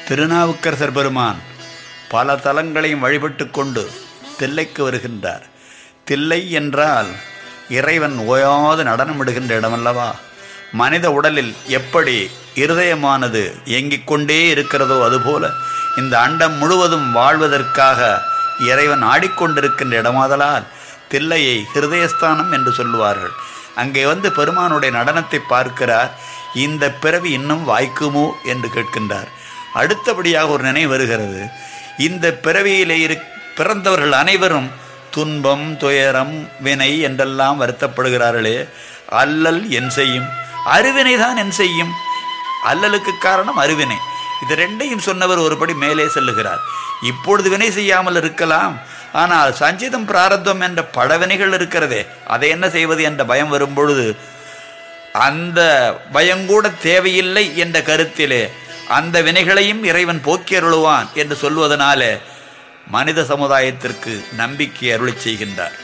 திருநாவுக்கரசர் பெருமான் பல தலங்களையும் வழிபட்டு கொண்டு தில்லைக்கு வருகின்றார் தில்லை என்றால் இறைவன் ஓயாது நடனமிடுகின்ற இடமல்லவா மனித உடலில் எப்படி இருதயமானது இயங்கிக் கொண்டே இருக்கிறதோ அதுபோல இந்த அண்டம் முழுவதும் வாழ்வதற்காக இறைவன் ஆடிக்கொண்டிருக்கின்ற இடமாதலால் தில்லையை ஹிருதயஸ்தானம் என்று சொல்லுவார்கள் அங்கே வந்து பெருமானுடைய நடனத்தை பார்க்கிறார் இந்த பிறவி இன்னும் வாய்க்குமோ என்று கேட்கின்றார் அடுத்தபடியாக ஒரு நினைவு வருகிறது இந்த பிறவியிலே இரு பிறந்தவர்கள் அனைவரும் துன்பம் துயரம் வினை என்றெல்லாம் வருத்தப்படுகிறார்களே அல்லல் என் செய்யும் அருவினை தான் என் செய்யும் அல்லலுக்கு காரணம் அருவினை இது ரெண்டையும் சொன்னவர் ஒருபடி மேலே செல்லுகிறார் இப்பொழுது வினை செய்யாமல் இருக்கலாம் ஆனால் சஞ்சிதம் பிராரத்தம் என்ற படவினைகள் இருக்கிறதே அதை என்ன செய்வது என்ற பயம் வரும்பொழுது அந்த பயங்கூட தேவையில்லை என்ற கருத்திலே அந்த வினைகளையும் இறைவன் போக்கி அருளுவான் என்று சொல்வதனாலே மனித சமுதாயத்திற்கு நம்பிக்கை அருளி செய்கின்றார்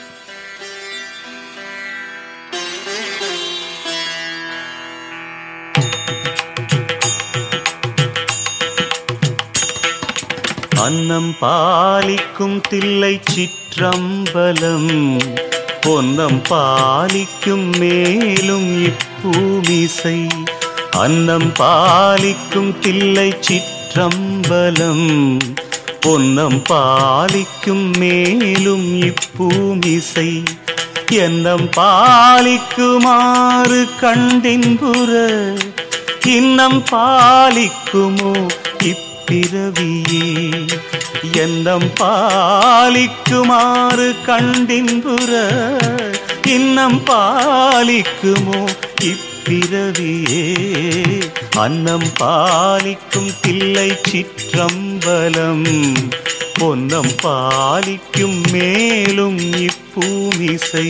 அன்னம் பாலிக்கும் தில்லை சிற்றம்பலம் பொன்னம் பாலிக்கும் மேலும் இப்பூமிசை அன்னம் பாலிக்கும் தில்லை சிற்றம்பலம் பொன்னம் பாலிக்கும் மேலும் இப்பூமிசை எண்ணம் பாலிக்குமாறு கண்டின்புற இன்னம் பாலிக்குமோ இப்பிறவியே எண்ணம் பாலிக்குமாறு கண்டின்புற இன்னம் பாலிக்குமோ இப்பிறவியே அன்னம் பாலிக்கும் தில்லை சிற்றம்பலம் பொன்னம் பாலிக்கும் மேலும் இப்பூமிசை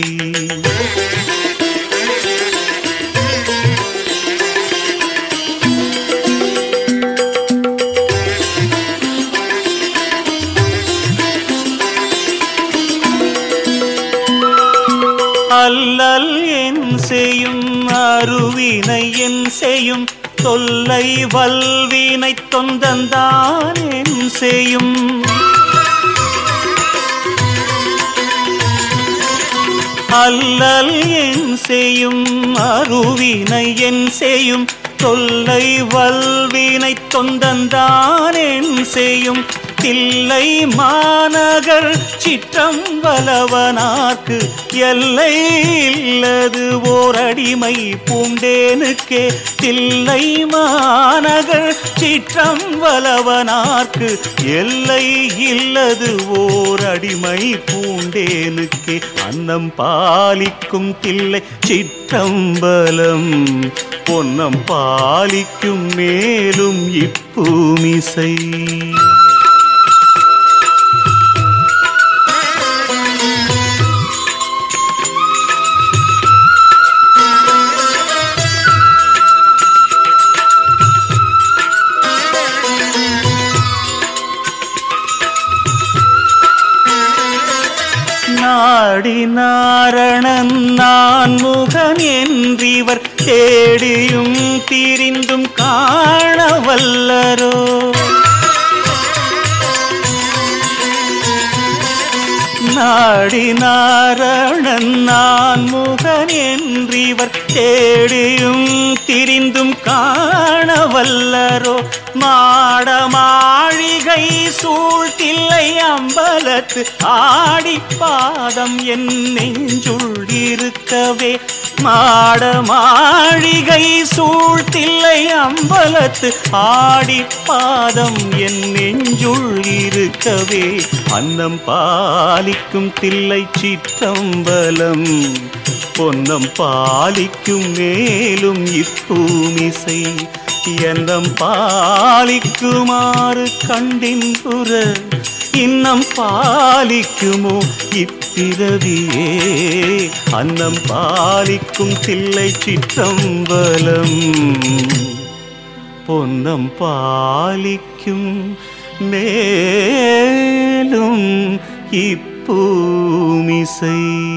அல்லல் என் செய்யும் அருவினை என் செய்யும் தொல்லை வல்வினை தொந்தந்தான் என் செய்யும் அல்லல் என் செய்யும் அருவினை என் செய்யும் தொல்லை வல்வினை தொந்தந்தான் என் செய்யும் தில்லை மாநகர் சிற்றம் வலவனார்க்கு எல்லை இல்லது ஓர் அடிமை பூண்டேனுக்கே தில்லை மாநகர் சிற்றம் வலவனார்க்கு எல்லை இல்லது ஓர் அடிமை பூண்டேனுக்கே அன்னம் பாலிக்கும் தில்லை சிற்றம்பலம் பொன்னம் பாலிக்கும் மேலும் இப்பூமிசை நாடி நாரணன் நான் முகன் என்றிவர் தேடியும் திரிந்தும் காண வல்லரோ நாடி நாரணன் நான் முகன் என்றிவர் தேடியும் திரிந்தும் காண வல்லரோ மாட மாளிகை சூழ்த்தில்லை அம்பலத்து ஆடி பாதம் என் நெஞ்சுள் இருக்கவே மாட மாளிகை சூழ்த்தில்லை அம்பலத்து ஆடி பாதம் என் நெஞ்சுள் இருக்கவே அன்னம் பாலிக்கும் தில்லை சிற்றம்பலம் பொன்னம் பாலிக்கும் மேலும் இப்பூமிசை எண்ணம் பாலிக்குமாறு கண்டின் புற இன்னம் பாலிக்குமோ இப்பிறவியே அன்னம் பாலிக்கும் தில்லை சிற்றம்பலம் பொன்னம் பாலிக்கும் மேலும் இப்பூமிசை